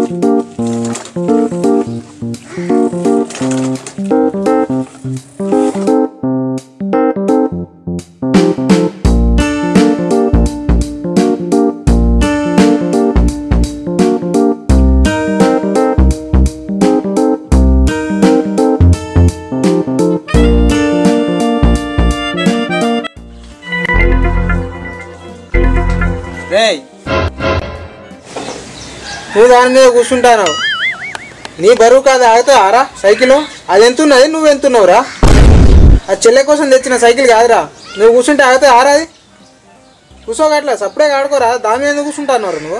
రేయ్ నువ్వు దాని మీద కూర్చుంటాను నీ బరువు కాదు ఆగుతా ఆరా సైకిల్ అది ఎంత ఉన్నది నువ్వు ఎంత ఉన్నావురా అది చెల్లె కోసం తెచ్చిన సైకిల్ కాదురా నువ్వు కూర్చుంటే ఆగితే ఆరా అది కూర్చోగట్లే సప్పుడే ఆడుకోరా దాని మీద ఎందుకు కూర్చుంటున్నారు నువ్వు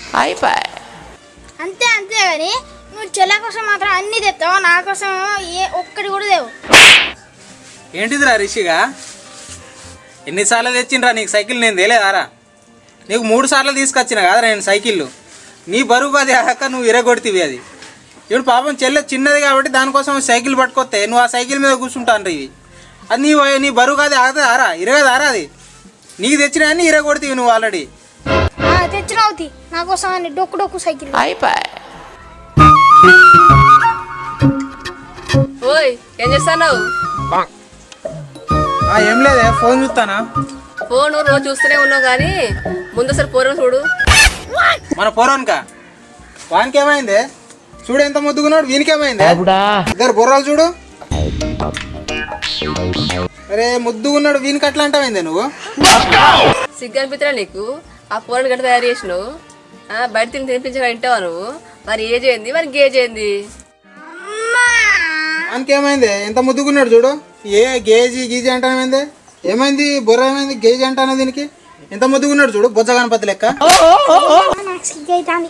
అంతే అంతే కానీ నువ్వు చెల్ల కోసం మాత్రం అన్ని తెస్తావు నా కోసం ఏ ఒక్కటి కూడా దేవు ఏంటిదిరా రిషిగా ఎన్నిసార్లు తెచ్చిండ్రా నీకు సైకిల్ నేను తేలేదారా నీకు మూడు సార్లు తీసుకొచ్చిన కాదురా నేను సైకిళ్ళు నీ బరువు అది ఆక నువ్వు ఇరగొడితివి అది ఇప్పుడు పాపం చెల్లె చిన్నది కాబట్టి దానికోసం సైకిల్ పట్టుకొస్తే నువ్వు ఆ సైకిల్ మీద కూర్చుంటాను ఇవి అది నీ నీ బరువు కాదు ఆగదు ఆరా ఇరగదారా అది నీకు తెచ్చిన అన్ని ఇరగొడితివి నువ్వు ఆల్రెడీ తెచ్చినవుతి నా కోసం అని డొక్కు డొక్కు సైకిల్ ఓయ్ ఏం చేస్తున్నావు ఏం లేదే ఫోన్ చూస్తానా ఫోన్ రోజు చూస్తూనే ఉన్నావు కానీ ముందు అసలు పూర్వం చూడు మన పోరానికా వానికి ఏమైంది చూడు ఎంత ముద్దుకున్నాడు వీనికి ఏమైంది ఇద్దరు బుర్రాలు చూడు అరే ముద్దుగున్నాడు వీనికి అట్లా అంటామైంది నువ్వు సిగ్గు అనిపిస్తున్నా నీకు ఆ పూరని గట్ట తయారు చేసినావు ఆ, బయట తిని తినిపించగా వింటావా నువ్వు మరి ఏజ్ ఏంది మరి గేజ్ ఏంది వానికి ఏమైంది ఎంత ముద్దుకున్నాడు చూడు ఏ గేజీ గీజీ అంటామైంది ఏమైంది బుర్ర ఏమైంది గేజీ అంటాను దీనికి ఎంత ముద్దుకున్నాడు చూడు బొజ్జ గణపతి లెక్క నాకు సిగ్గైతాంది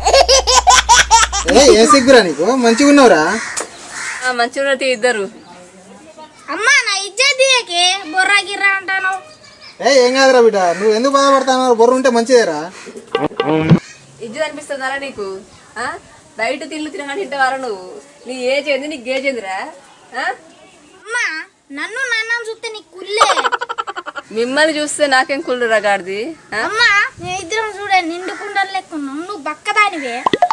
ఏ ఏ సిగ్గురా నీకు మంచిగా ఉన్నావురా ఆ, మంచిగా ఉన్నది ఇద్దరు అమ్మా నా ఇజ్జత్ దిగకే బొర్రా గిర్రా అంటాను ఏ ఏం కాదురా బిడ్డ నువ్వు ఎందుకు బాధపడతావు బుర్ర ఉంటే మంచిదేరా ఇజ్జత్ అనిపిస్తుందా నీకు ఆ? బయట తిల్లు తినగానే తింటావారా నువ్వు నీ ఏజ్ ఏంది నీకు గేజ్ ఏందిరా ఆ? అమ్మా నన్ను నన్ను చూస్తే నీకు కుల్లే మిమ్మల్ని చూస్తే నాకేం కుళ్ళు రగాడిది అమ్మా నేను ఇద్దరం చూడే నిండు కుండలు లెక్కున్నాం నువ్వు బక్కదానివే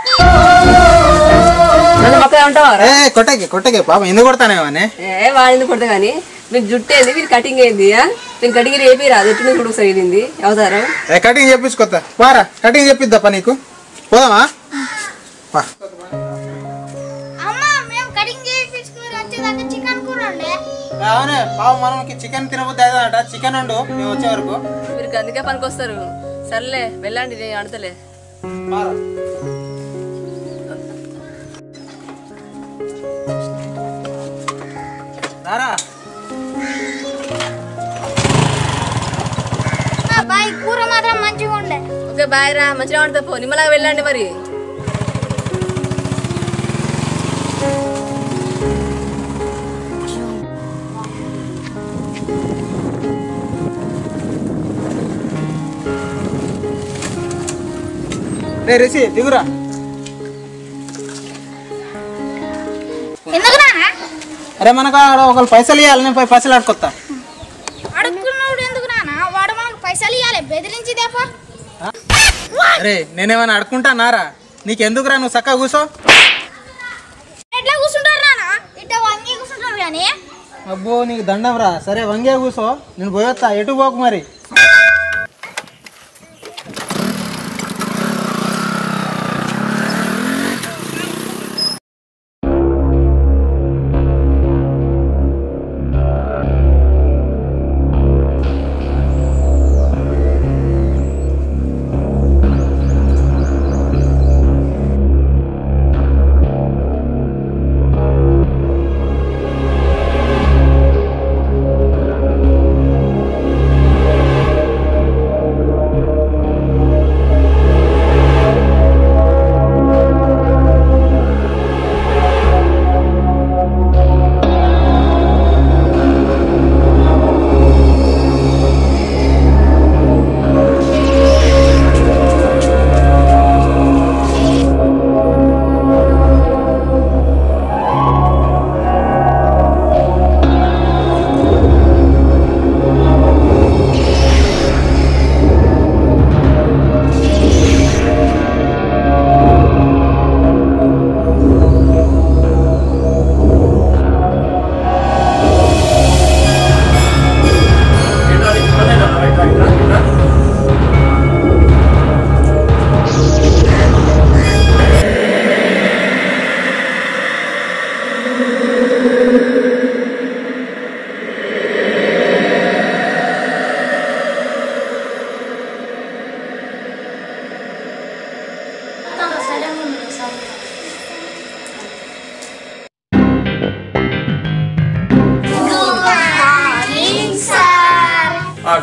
నన్ను పక్కన ఉంటావా ఏ కొట్టకే కొట్టకే పాపం ఎందుకు కొడతానేమని ఏ వాడింది కొడతా కానీ మీకు జుట్టు ఏంది మీరు కటింగ్ ఏంది ఆ? నేను కటింగ్ రేపి రాదు ఎట్టు చూడు ఒకసారి ఇది అవతారం ఏ కటింగ్ చెప్పించుకోతా వారా కటింగ్ చెప్పిద్దాపా నీకు పోదామా పా. అమ్మా మేము కటింగ్ చేయించుకుని వచ్చేదాకా చికెన్ కూర ఉండే అవునే పాపం మనకి చికెన్ తినబుద్ది అవుతుందట చికెన్ ఉండు మేము వచ్చే వరకు మీరు అందుకే పనికొస్తారు సర్లే వెళ్ళండి నేను అడతలే వారా. రారా మా బాయ్ కూర మాత్రం మంచిగా ఉండే ఓకే బాయ్ రా మంచిగా ఆడతా పో నిమ్మలాగా వెళ్ళండి మరి రే రిషి దిగురా ఎందుకు నానా అరే మనకు ఆడ ఒకళ్ళు పైసలు ఇవ్వాలి నేను పోయి పైసలు ఆడుకొస్తా అడుక్కున్నాడు ఎందుకు నానా వాడు మనకు పైసలు ఇవ్వాలి బెదిరించి దేపా అరే నేనేమైనా అడుకుంటానారా నీకెందుకురా నువ్వు చక్కగా కూర్చో ఎట్లా కూర్చుంటారు నానా ఇట్ట వంగి కూర్చుంటారు కానీ అబ్బో నీకు దండం రా సరే వంగే కూర్చో నేను పోయొస్తా ఎటు పోకు మరి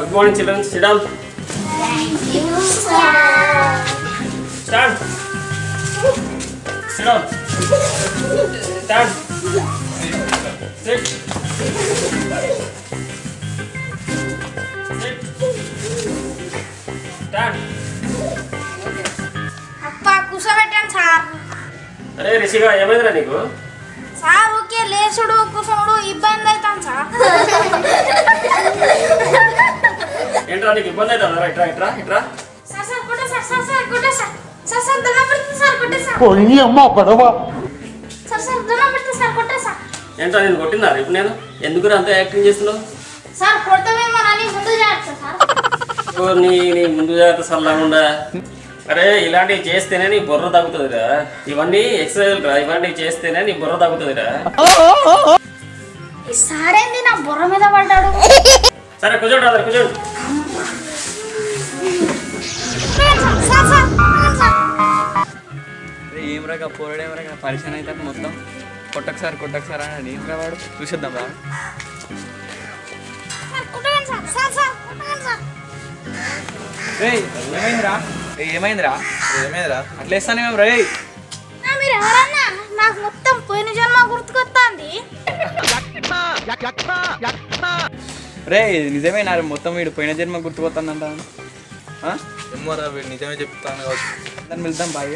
good morning children sit down stand sit down stand sit sit stand up కూర్చోబెట్టాను సార్ అరే రిషిగా ఏమైందిరా నీకు సార్ ఊకే లేచుడు కూర్చోడు ఇబ్బంది అవుతాను సార్ ఏంట్రా నీకు ఇబ్బంది అవుతుందా ఇట్రా ఇట్రా ఇట్రా సార్ సార్ కొట్టే సార్ సార్ సార్ కొట్టే సార్ సార్ సార్ దండం పెడుతుంది సార్ కొట్టే సార్ సార్ సార్ దండం పెడుతుంది సార్ కొట్టే సార్ ఏంట్రా నేను కొట్టినా ఇప్పుడు నేను ఎందుకురా అంత యాక్టింగ్ చేస్తున్నావు సార్ కొడతామేమో అని ముందు జాగ్రత్త సార్ ఓ, నీ నీ ముందు జాగ్రత్త సరళంగా అరే ఇలాంటివి చేస్తేనే నీ బుర్ర తగ్గుతుందిరా ఇవన్నీ ఎక్సర్సైజ్ రా ఇవన్నీ చేస్తేనే నీ బుర్ర తగ్గుతుందిరా ఈ సార్ ఏంది నా బుర్ర మీద పడ్డాడు సరే కూర్చోండి రా కూర్చోండి సార్ సార్ సార్ ఏం రక పోరాడు ఏం రక పరిచయం అవుతాడు మొత్తం కొట్టకు సార్ కొట్టకు సార్ అని ఏం రా వాడు చూసేద్దాం రా సార్ కొట్టండి సార్ సార్ సార్ కొట్టండి సార్ రేయ్ ఏమైందిరా రేయ్, ఏమైందిరా ఏమైందిరా అట్లా వేస్తానే మేము రే నా మీరు ఎవరన్నా నాకు మొత్తం పోయిన జన్మ గుర్తుకొస్తుంది రే నిజమేనా రే, మొత్తం వీడు పోయిన జన్మ గుర్తుకొస్తుందంట ఏమోరా వీడు నిజమే చెప్తాను కావచ్చు దాన్ని వెళ్దాం బాగా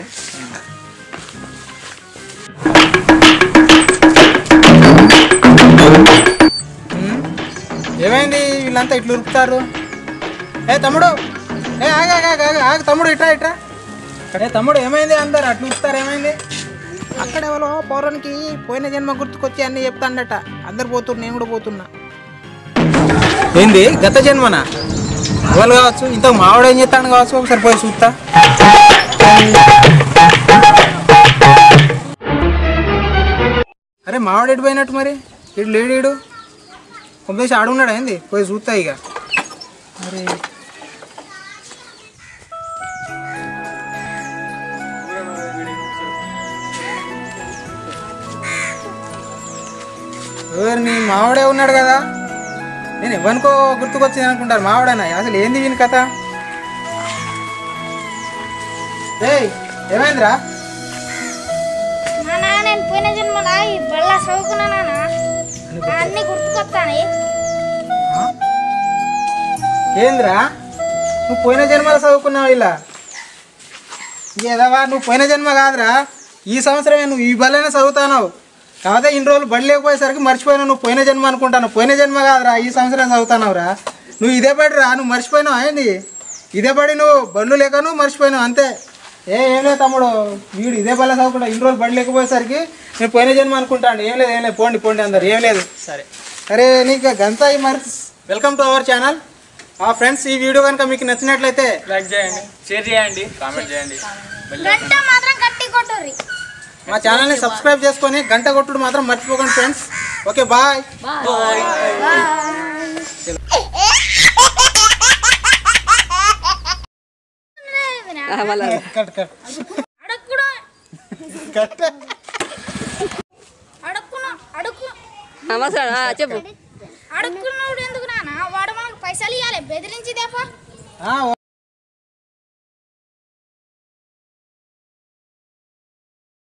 ఏమైంది వీళ్ళంతా ఇట్లా ఉరుకుతారు ఏ తమ్ముడు ఏ ఆగ ఆగ ఆగ, ఆగ ఆగ తమ్ముడు ఇట్రా ఇట్రా ఏ తమ్ముడు ఏమైంది అందరు అట్లా ఉరుకుతారు ఏమైంది అక్కడ ఎవరో పౌరానికి పోయిన జన్మ గుర్తుకొచ్చి అన్ని చెప్తాడట అందరు పోతున్నారు నేను కూడా పోతున్నా ఏంది గత జన్మనా ఎవరు కావచ్చు ఇంత మావాడు ఏం చేస్తాడు కావచ్చు ఒకసారి పోయి చూస్తా అరే మావాడు ఎటు పోయినట్టు మరి ఇటు లేడు ఈడు కొంపేసి ఆడున్నాడా ఏంది పోయి చూస్తా ఇక అరే ఎవరు నీ మావాడే ఉన్నాడు కదా నేను ఎవరికో గుర్తుకొచ్చింది అనుకుంటారు మావాడేనా అసలు ఏంది వీని కథ ఏయ్ ఏమైందిరా నాన్న నేను పోయిన జన్మలో ఈ బళ్ళ చదువుకున్నా నాన్న అన్ని గుర్తుకొస్తాయి ఏందిరా నువ్వు పోయిన జన్మలో చదువుకున్నావు ఇలా ఏదవా నువ్వు పోయిన జన్మ కాదురా ఈ సంవత్సరమే నువ్వు ఈ బల్లనే చదువుతావు కాకపోతే ఇన్ని రోజులు బడి లేకపోయేసరికి మర్చిపోయినావు నువ్వు పోయిన జన్మ అనుకుంటాను పోయిన జన్మ కాదురా ఈ సంవత్సరం చదువుతానవురా నువ్వు ఇదే పడిరా నువ్వు మర్చిపోయినావు ఏంది ఇదే పడి నువ్వు బళ్ళు లేక నువ్వు మర్చిపోయినావు అంతే ఏ ఏం లేదు తమ్ముడు వీడు ఇదే బల్ల చదువుకుంటా ఇన్ని రోజులు బడి లేకపోయేసరికి నేను పోయిన జన్మ అనుకుంటాను ఏం లేదు ఏం లేదు పోండి పోండి అందరు ఏం లేదు సరే అరే నీకు గంతా మరి వెల్కమ్ టు అవర్ ఛానల్ ఆ ఫ్రెండ్స్ ఈ వీడియో కనుక మీకు నచ్చినట్లయితే లైక్ చేయండి షేర్ చేయండి కామెంట్ చేయండి గంట మాత్రం గట్టి కొట్టుర్రి మా ఛానల్ని సబ్స్క్రైబ్ చేసుకొని గంట కొట్టుడు మాత్రం మర్చిపోకండి ఫ్రెండ్స్ ఓకే బాయ్ మళ్ళీ కట్ కట్ అడుక్కుడు కట్ అడుక్కును అడుక్కు అవసరం చెప్పు అడుక్కున్నాడు ఎందుకు నాన్న వాడు మనకు పైసలు ఇవ్వాలి బెదిరించి దేపా ఆ,